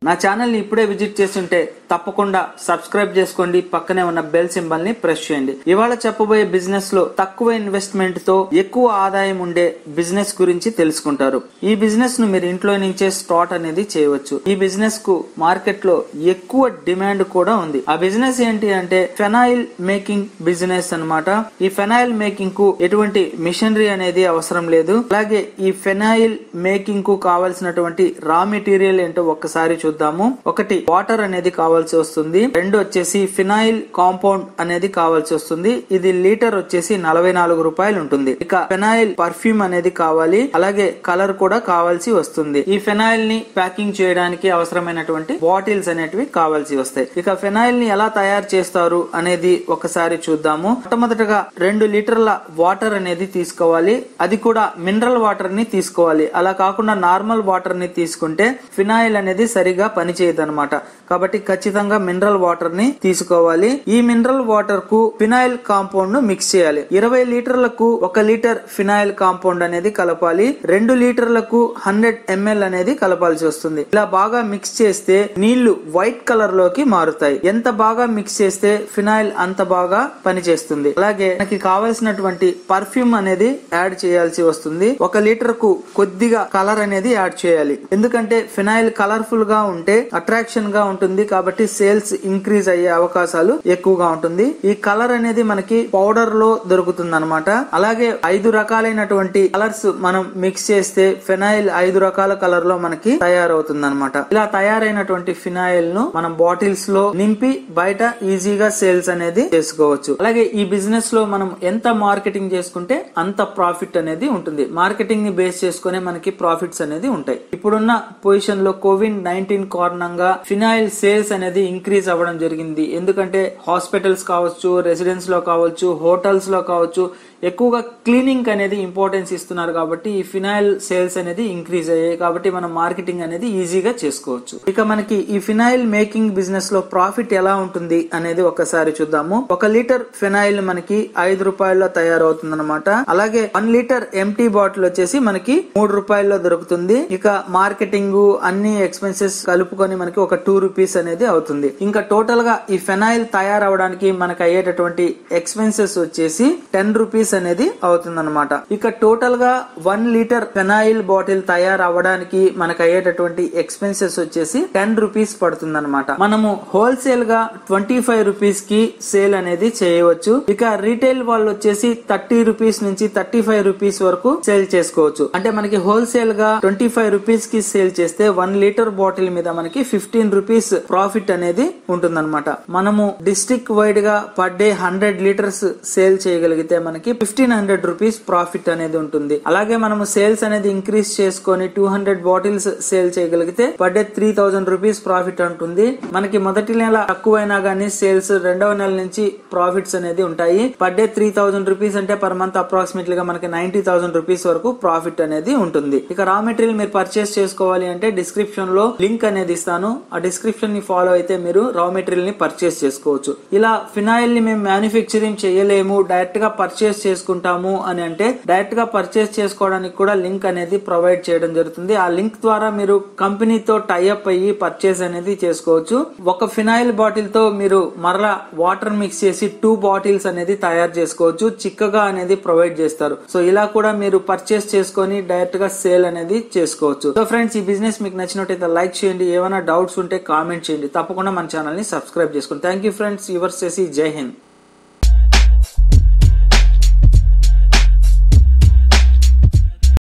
నా ఛానల్ ని ఇప్పుడే విజిట్ చేస్తుంటే తప్పకుండా సబ్స్క్రైబ్ చేసుకోండి పక్కనే ఉన్న బెల్ సింబల్ ని ప్రెస్ చేయండి ఇవాళ చెప్పబోయే బిజినెస్ లో తక్కువ ఇన్వెస్ట్మెంట్ తో ఎక్కువ ఆదాయం ఉండే బిజినెస్ గురించి తెలుసుకుంటారు ఈ బిజినెస్ ను మీరు ఇంట్లో నుంచే స్టార్ట్ అనేది చేయవచ్చు ఈ బిజినెస్ కు మార్కెట్ లో ఎక్కువ డిమాండ్ కూడా ఉంది ఆ బిజినెస్ ఏంటి అంటే ఫెనాయిల్ మేకింగ్ బిజినెస్ అన్నమాట ఈ ఫెనాయిల్ మేకింగ్ కు ఎటువంటి మిషనరీ అనేది అవసరం లేదు అలాగే ఈ ఫెనాయిల్ మేకింగ్ కు కావాల్సినటువంటి రా మెటీరియల్ ఏంటో ఒక్కసారి చూద్దాము ఒకటి వాటర్ అనేది కావాల్సి వస్తుంది రెండు వచ్చేసి ఫినాయిల్ కాంపౌండ్ అనేది కావాల్సి వస్తుంది ఇది లీటర్ వచ్చేసి నలభై నాలుగు రూపాయలు ఉంటుంది ఇక ఫెనాయిల్ పర్ఫ్యూమ్ అనేది కావాలి అలాగే కలర్ కూడా కావాల్సి వస్తుంది ఈ ఫెనాయిల్ ని ప్యాకింగ్ చేయడానికి అవసరమైనటువంటి బాటిల్స్ అనేటివి కావాల్సి వస్తాయి ఇక ఫెనాయిల్ ని ఎలా తయారు చేస్తారు అనేది ఒకసారి చూద్దాము మొట్టమొదటగా రెండు లీటర్ల వాటర్ అనేది తీసుకోవాలి అది కూడా మినరల్ వాటర్ ని తీసుకోవాలి అలా కాకుండా నార్మల్ వాటర్ ని తీసుకుంటే ఫినాయిల్ అనేది సరిగా పనిచేయదు అనమాట కాబట్టి ఖచ్చితంగా మినరల్ వాటర్ ని తీసుకోవాలి ఈ మినరల్ వాటర్ కు ఫినాయిల్ కాంపౌండ్ ను మిక్స్ చేయాలి ఇరవై లీటర్లకు ఒక లీటర్ ఫినాయిల్ కాంపౌండ్ అనేది కలపాలి రెండు లీటర్లకు హండ్రెడ్ ఎంఎల్ అనేది కలపాల్సి వస్తుంది ఇలా బాగా మిక్స్ చేస్తే నీళ్లు వైట్ కలర్ లోకి మారుతాయి ఎంత బాగా మిక్స్ చేస్తే ఫినాయిల్ అంత బాగా పనిచేస్తుంది అలాగే మనకి కావలసినటువంటి పర్ఫ్యూమ్ అనేది యాడ్ చేయాల్సి వస్తుంది ఒక లీటర్ కు కొద్దిగా కలర్ అనేది యాడ్ చేయాలి ఎందుకంటే ఫినాయిల్ కలర్ఫుల్ గా ఉంటే అట్రాక్షన్ గా ఉంటుంది కాబట్టి సేల్స్ ఇంక్రీజ్ అయ్యే అవకాశాలు ఎక్కువగా ఉంటుంది ఈ కలర్ అనేది మనకి పౌడర్ లో దొరుకుతుంది అనమాట అలాగే ఐదు రకాలైనటువంటి కలర్స్ మనం మిక్స్ చేస్తే ఫినాయిల్ ఐదు రకాల కలర్ లో మనకి తయారవుతుంది అనమాట ఇలా తయారైనటువంటి ఫినాయిల్ ను మనం బాటిల్స్ లో నింపి బయట ఈజీగా సేల్స్ అనేది చేసుకోవచ్చు అలాగే ఈ బిజినెస్ లో మనం ఎంత మార్కెటింగ్ చేసుకుంటే అంత ప్రాఫిట్ అనేది ఉంటుంది మార్కెటింగ్ ని బేస్ చేసుకునే మనకి ప్రాఫిట్స్ అనేది ఉంటాయి ఇప్పుడున్న పొజిషన్ లో కోవిడ్ నైన్టీన్ కారణంగా ఫినాయిల్ సేల్స్ అనేది ఇంక్రీజ్ అవ్వడం జరిగింది ఎందుకంటే హాస్పిటల్స్ కావచ్చు రెసిడెన్స్ లో కావచ్చు హోటల్స్ లో కావచ్చు ఎక్కువగా క్లీనింగ్ అనేది ఇంపార్టెన్స్ ఇస్తున్నారు కాబట్టి ఈ ఫినాయిల్ సేల్స్ అనేది ఇంక్రీజ్ అయ్యాయి కాబట్టి మనం మార్కెటింగ్ అనేది ఈజీగా చేసుకోవచ్చు ఇక మనకి ఈ ఫినాయిల్ మేకింగ్ బిజినెస్ లో ప్రాఫిట్ ఎలా ఉంటుంది అనేది ఒకసారి చూద్దాము ఒక లీటర్ ఫినాయిల్ మనకి ఐదు రూపాయల్లో తయారవుతుంది అనమాట అలాగే వన్ లీటర్ ఎంటీ బాటిల్ వచ్చేసి మనకి మూడు రూపాయల్లో దొరుకుతుంది ఇక మార్కెటింగ్ అన్ని ఎక్స్పెన్సెస్ కలుపుకొని మనకి ఒక టూ రూపీస్ అనేది అవుతుంది ఇంకా టోటల్ గా ఈ ఫెనాయిల్ తయారవడానికి మనకి అయ్యేటటువంటి ఎక్స్పెన్సెస్ వచ్చేసి టెన్ రూపీస్ అనేది అవుతుంది అనమాట ఇక టోటల్ గా వన్ లీటర్ ఫెనాయిల్ బాటిల్ తయారవ్వడానికి మనకు అయ్యేటటువంటి ఎక్స్పెన్సెస్ వచ్చేసి టెన్ రూపీస్ పడుతుంది అనమాట మనము హోల్సేల్ గా ట్వంటీ ఫైవ్ రూపీస్ కి సేల్ అనేది చేయవచ్చు ఇక రీటైల్ వాళ్ళు వచ్చేసి థర్టీ రూపీస్ నుంచి థర్టీ ఫైవ్ రూపీస్ వరకు సేల్ చేసుకోవచ్చు అంటే మనకి హోల్సేల్ గా ట్వంటీ ఫైవ్ రూపీస్ కి సేల్ చేస్తే వన్ లీటర్ బాటిల్ మీద మనకి ఫిఫ్టీన్ రూపీస్ ప్రాఫిట్ అనేది ఉంటుందన్నమాట మనము డిస్ట్రిక్ట్ వైడ్ గా per day hundred litres sale చేయగలిగితే మనకి ఫిఫ్టీన్ హండ్రెడ్ రూపీస్ ప్రాఫిట్ అనేది ఉంటుంది అలాగే మనము సేల్స్ అనేది ఇంక్రీజ్ చేసుకొని టూ హండ్రెడ్ బాటిల్స్ సేల్ చేయగలిగితే per day three thousand rupees profit ఉంటుంది మనకి మొదటి నెల తక్కువైనా గానీ సేల్స్ రెండవ నెల నుంచి ప్రాఫిట్స్ అనేది ఉంటాయి per day three thousand rupees అంటే పర్ మంత్ అప్రాక్సిమేట్లీ గా మనకి నైన్టీ థౌసండ్ రూపీస్ వరకు ప్రాఫిట్ అనేది ఉంటుంది ఇక రా మెటీరియల్ మీరు పర్చేస్ చేసుకోవాలి అంటే డిస్క్రిప్షన్ లో లింక్ అనేది ఇస్తాను ఆ డిస్క్రిప్షన్ ని ఫాలో అయితే మీరు రా మెటీరియల్ ని పర్చేస్ చేసుకోవచ్చు ఇలా ఫినాయిల్ ని మేము మ్యానుఫ్యాక్చరింగ్ చేయలేము డైరెక్ట్ గా పర్చేస్ చేసుకుంటాము అని అంటే డైరెక్ట్ గా పర్చేస్ చేసుకోవడానికి కూడా లింక్ అనేది ప్రొవైడ్ చేయడం జరుగుతుంది ఆ లింక్ ద్వారా మీరు కంపెనీతో టైఅప్ అయ్యి పర్చేస్ అనేది చేసుకోవచ్చు ఒక ఫినాయిల్ బాటిల్ తో మీరు మరలా వాటర్ మిక్స్ చేసి టూ బాటిల్స్ అనేది తయారు చేసుకోవచ్చు చిక్కగా అనేది ప్రొవైడ్ చేస్తారు సో ఇలా కూడా మీరు పర్చేస్ చేసుకొని డైరెక్ట్ గా సేల్ అనేది చేసుకోవచ్చు సో ఫ్రెండ్స్ ఈ బిజినెస్ మీకు నచ్చినట్టయితే లైక్ చేయండి ఏమైనా డౌట్స్ ఉంటే కామెంట్ చేయండి తప్పకుండా మన ఛానల్ ని సబ్స్క్రైబ్ చేసుకోండి థ్యాంక్ యూ ఫ్రెండ్స్ యువర్స్ చేసి జై హింద్